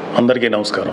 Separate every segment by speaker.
Speaker 1: అందరికీ నమస్కారం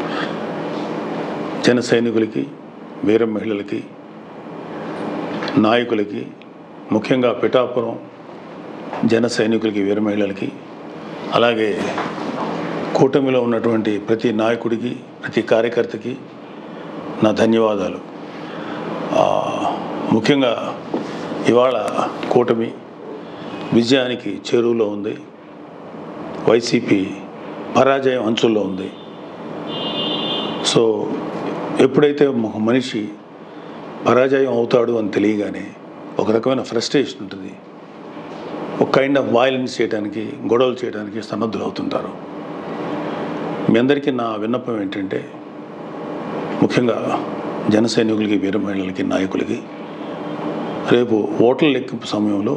Speaker 1: జన సైనికులకి వీర మహిళలకి నాయకులకి ముఖ్యంగా పిఠాపురం జన సైనికులకి వీర మహిళలకి అలాగే కూటమిలో ఉన్నటువంటి ప్రతి నాయకుడికి ప్రతి కార్యకర్తకి నా ధన్యవాదాలు ఆ, ముఖ్యంగా ఇవాళ కూటమి విజయానికి చేరువలో ఉంది వైసీపీ పరాజయం అంచుల్లో ఉంది సో ఎప్పుడైతే ఒక మనిషి పరాజయం అవుతాడు అని తెలియగానే ఒక రకమైన ఫ్రస్ట్రేషన్ ఉంటుంది ఒక కైండ్ ఆఫ్ వైలెన్స్ చేయడానికి గొడవలు చేయడానికి సన్నద్ధులు అవుతుంటారు మీ అందరికీ నా విన్నపం ఏంటంటే ముఖ్యంగా జన సైనికులకి వీర మహిళలకి నాయకులకి రేపు ఓట్ల లెక్కింపు సమయంలో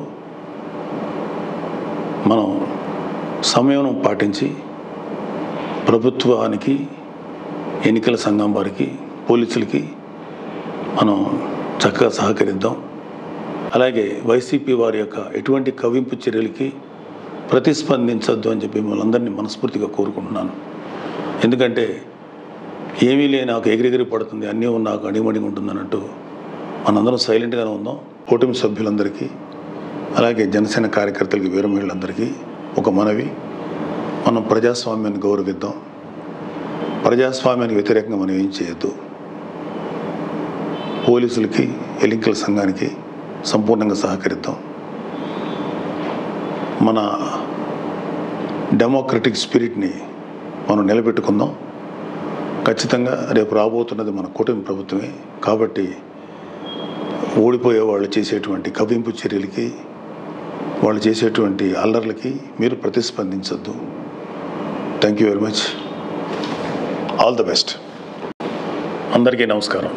Speaker 1: మనం సమయం పాటించి ప్రభుత్వానికి ఎన్నికల సంఘం వారికి పోలీసులకి మనం చక్కగా సహకరిద్దాం అలాగే వైసీపీ వారి యొక్క ఎటువంటి కవింపు చర్యలకి ప్రతిస్పందించద్దు అని చెప్పి మిమ్మల్ని అందరినీ మనస్ఫూర్తిగా కోరుకుంటున్నాను ఎందుకంటే ఏమీ లేని నాకు ఎగిరెగిరి పడుతుంది అన్నీ నాకు అడిమడిగా ఉంటుంది అన్నట్టు మనందరం సైలెంట్గానే ఉందాం కూటమి సభ్యులందరికీ అలాగే జనసేన కార్యకర్తలకి వీర మహిళలందరికీ ఒక మనవి మనం ప్రజాస్వామ్యాన్ని గౌరవిద్దాం ప్రజాస్వామ్యానికి వ్యతిరేకంగా మనం ఏం చేయొద్దు పోలీసులకి ఎన్నికల సంఘానికి సంపూర్ణంగా సహకరిద్దాం మన డెమోక్రటిక్ స్పిరిట్ని మనం నిలబెట్టుకుందాం ఖచ్చితంగా రేపు రాబోతున్నది మన కూటమి ప్రభుత్వమే కాబట్టి ఓడిపోయే వాళ్ళు చేసేటువంటి కవింపు చర్యలకి వాళ్ళు చేసేటువంటి అల్లర్లకి మీరు ప్రతిస్పందించద్దు thank you very much all the best అందరికీ నమస్కారం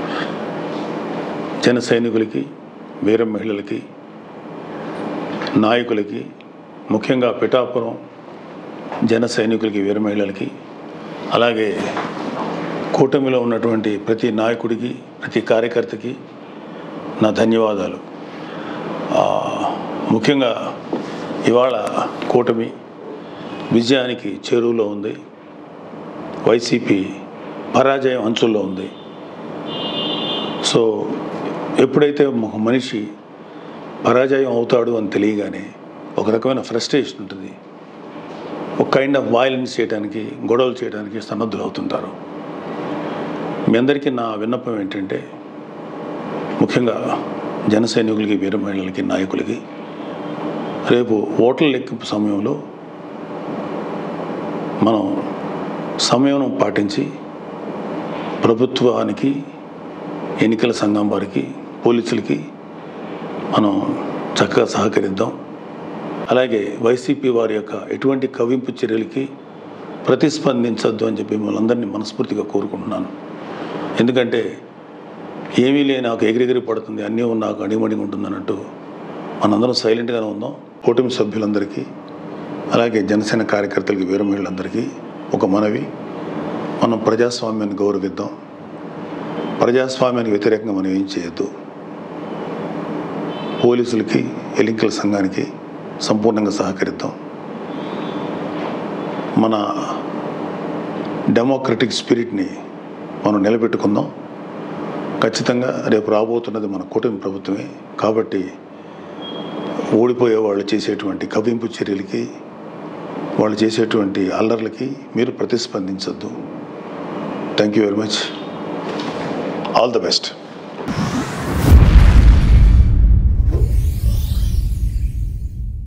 Speaker 1: జన సైనికులకి వీర మహిళలకి నాయకులకి ముఖ్యంగా పిఠాపురం జన సైనికులకి వీర మహిళలకి అలాగే కూటమిలో ఉన్నటువంటి ప్రతి నాయకుడికి ప్రతి కార్యకర్తకి నా ధన్యవాదాలు ఆ, ముఖ్యంగా ఇవాళ కూటమి విజయానికి చేరువలో ఉంది వైసీపీ పరాజయం అంచుల్లో ఉంది సో ఎప్పుడైతే ఒక మనిషి పరాజయం అవుతాడు అని తెలియగానే ఒక రకమైన ఫ్రస్ట్రేషన్ ఉంటుంది ఒక కైండ్ ఆఫ్ వైలెన్స్ చేయడానికి గొడవలు చేయడానికి సన్నద్ధులు అవుతుంటారు మీ అందరికీ నా విన్నపం ఏంటంటే ముఖ్యంగా జన సైనికులకి వీర మహిళలకి నాయకులకి రేపు ఓట్ల లెక్కింపు సమయంలో మనం సమయం పాటించి ప్రభుత్వానికి ఎన్నికల సంఘం వారికి పోలీసులకి మనం చక్కగా సహకరిద్దాం అలాగే వైసీపీ వారి యొక్క ఎటువంటి కవింపు చర్యలకి ప్రతిస్పందించద్దు అని చెప్పి మిమ్మల్ని అందరినీ మనస్ఫూర్తిగా కోరుకుంటున్నాను ఎందుకంటే ఏమీ లేని నాకు ఎగిరెగిరి పడుతుంది అన్నీ నాకు అడిమడిగా ఉంటుంది అన్నట్టు మనందరం సైలెంట్గానే ఉందాం కూటమి సభ్యులందరికీ అలాగే జనసేన కార్యకర్తలకి వీర మహిళలందరికీ ఒక మనవి మనం ప్రజాస్వామ్యాన్ని గౌరవిద్దాం ప్రజాస్వామ్యానికి వ్యతిరేకంగా మనం ఏం చేయొద్దు పోలీసులకి ఎన్నికల సంఘానికి సంపూర్ణంగా సహకరిద్దాం మన డెమోక్రటిక్ స్పిరిట్ని మనం నిలబెట్టుకుందాం ఖచ్చితంగా రేపు రాబోతున్నది మన కూటమి ప్రభుత్వమే కాబట్టి ఓడిపోయే వాళ్ళు చేసేటువంటి కవింపు చర్యలకి వాళ్ళు చేసేటువంటి అల్లర్లకి మీరు ప్రతిస్పందించద్దు thank you very much all the best